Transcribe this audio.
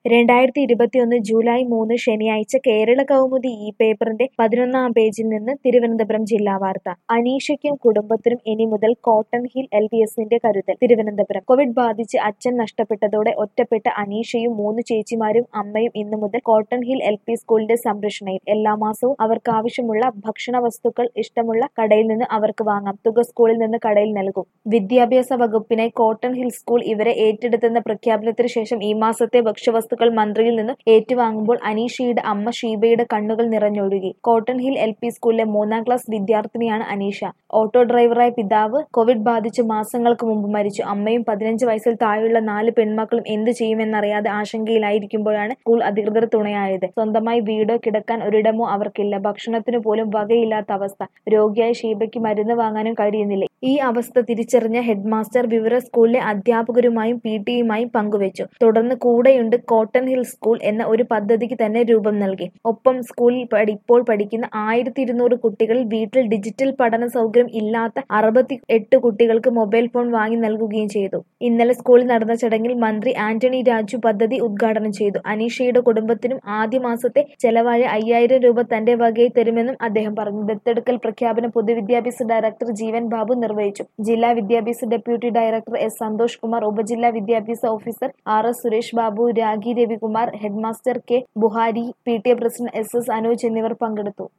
രണ്ടായിരത്തി ഇരുപത്തിയൊന്ന് ജൂലൈ മൂന്ന് ശനിയാഴ്ച കേരള കൗമുദി ഈ പേപ്പറിന്റെ പതിനൊന്നാം പേജിൽ നിന്ന് തിരുവനന്തപുരം ജില്ലാ വാർത്ത അനീഷയ്ക്കും കുടുംബത്തിനും ഇനി മുതൽ കോട്ടൺ ഹിൽ എൽ പി എസിന്റെ കരുതൽ തിരുവനന്തപുരം കോവിഡ് ബാധിച്ച് അച്ഛൻ നഷ്ടപ്പെട്ടതോടെ ഒറ്റപ്പെട്ട അനീഷയും മൂന്ന് ചേച്ചിമാരും അമ്മയും ഇന്നു മുതൽ കോട്ടൺ ഹിൽ എൽ പി സ്കൂളിന്റെ സംരക്ഷണയിൽ എല്ലാ മാസവും അവർക്കാവശ്യമുള്ള ഭക്ഷണ വസ്തുക്കൾ ഇഷ്ടമുള്ള കടയിൽ നിന്ന് അവർക്ക് വാങ്ങാം തുക സ്കൂളിൽ നിന്ന് കടയിൽ നൽകും വിദ്യാഭ്യാസ വകുപ്പിനായി കോട്ടൺ ഹിൽ സ്കൂൾ ഇവരെ ഏറ്റെടുത്തെന്ന പ്രഖ്യാപനത്തിന് ശേഷം ഈ മാസത്തെ ഭക്ഷ്യവസ്തുക്കൾ മന്ത്രിയിൽ നിന്നും ഏറ്റുവാങ്ങുമ്പോൾ അനീഷയുടെ അമ്മ ഷീബയുടെ കണ്ണുകൾ നിറഞ്ഞൊഴുകി കോട്ടൺ ഹിൽ എൽ പി സ്കൂളിലെ മൂന്നാം ക്ലാസ് വിദ്യാർത്ഥിനിയാണ് അനീഷ ഓട്ടോ ഡ്രൈവറായ പിതാവ് കോവിഡ് ബാധിച്ച് മാസങ്ങൾക്ക് മുമ്പ് മരിച്ചു അമ്മയും പതിനഞ്ച് വയസ്സിൽ താഴെയുള്ള നാല് പെൺമക്കളും എന്ത് ചെയ്യുമെന്നറിയാതെ ആശങ്കയിലായിരിക്കുമ്പോഴാണ് സ്കൂൾ അധികൃതർ തുണയായത് സ്വന്തമായി വീടോ കിടക്കാൻ ഒരിടമോ അവർക്കില്ല ഭക്ഷണത്തിനു പോലും വകയില്ലാത്ത അവസ്ഥ രോഗിയായ ഷീബയ്ക്ക് മരുന്ന് വാങ്ങാനും കഴിയുന്നില്ല ഈ അവസ്ഥ തിരിച്ചറിഞ്ഞ ഹെഡ്മാസ്റ്റർ വിവര സ്കൂളിലെ അധ്യാപകരുമായും പി ടിയുമായും പങ്കുവച്ചു തുടർന്ന് കൂടെയുണ്ട് കോട്ടൺ ഹിൽ സ്കൂൾ എന്ന ഒരു പദ്ധതിക്ക് തന്നെ രൂപം നൽകി ഒപ്പം സ്കൂളിൽ പഠി- ഇപ്പോൾ പഠിക്കുന്ന ആയിരത്തി ഇരുന്നൂറ് കുട്ടികളിൽ വീട്ടിൽ ഡിജിറ്റൽ പഠന സൗകര്യം ഇല്ലാത്ത അറുപത്തി എട്ട് കുട്ടികൾക്ക് മൊബൈൽ ഫോൺ വാങ്ങി നൽകുകയും ചെയ്തു ഇന്നലെ സ്കൂളിൽ നടന്ന ചടങ്ങിൽ മന്ത്രി ആന്റണി രാജു പദ്ധതി ഉദ്ഘാടനം ചെയ്തു അനീഷയുടെ കുടുംബത്തിനും ആദ്യ മാസത്തെ ചെലവായ അയ്യായിരം രൂപ തന്റെ വകയിൽ തരുമെന്നും അദ്ദേഹം പറഞ്ഞു ദത്തെടുക്കൽ പ്രഖ്യാപനം പൊതുവിദ്യാഭ്യാസ ഡയറക്ടർ ജീവൻ ബാബു നിർവഹിച്ചു ജില്ലാ വിദ്യാഭ്യാസ deputy director S Santhosh Kumar ഉപജില്ലാ വിദ്യാഭ്യാസ officer R S Suresh Babu Ragi Ravikumar headmaster K Buhari P T A president S S Anoj എന്നിവർ പങ്കെടുത്തു